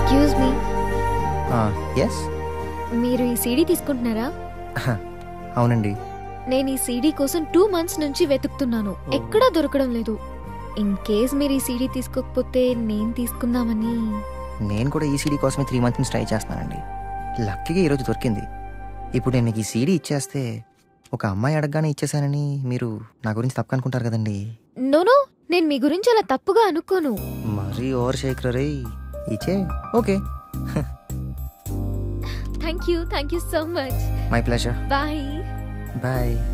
excuse me yes మీరు ఈ CD తీసుకుంటున్నారా అవునండి నేను ఈ సీడీ కోసం టూ మంత్స్ నుంచి వెతుకుతున్నాను ఎక్కడా దొరకడం లేదు ఇన్ కేస్ మీరు ఈ సీడీ తీసుకోకపోతే నేను తీసుకుందామని నేను కూడా ఈ సీడీ కోసమే త్రీ మంత్స్ నుంచి ట్రై చేస్తున్నానండి లక్కీగా ఈరోజు దొరికింది ఇప్పుడు నేను మీకు ఈ సీడీ ఇచ్చేస్తే ఒక అమ్మాయి అడగగానే ఇచ్చేసానని మీరు నా గురించి తప్పు అనుకుంటారు కదండి నోనో నేను మీ గురించి అలా తప్పుగా అనుకోను మరీ ఓవర్ శేఖర్ రే ఇచ్చే okay thank you thank you so much my pleasure bye bye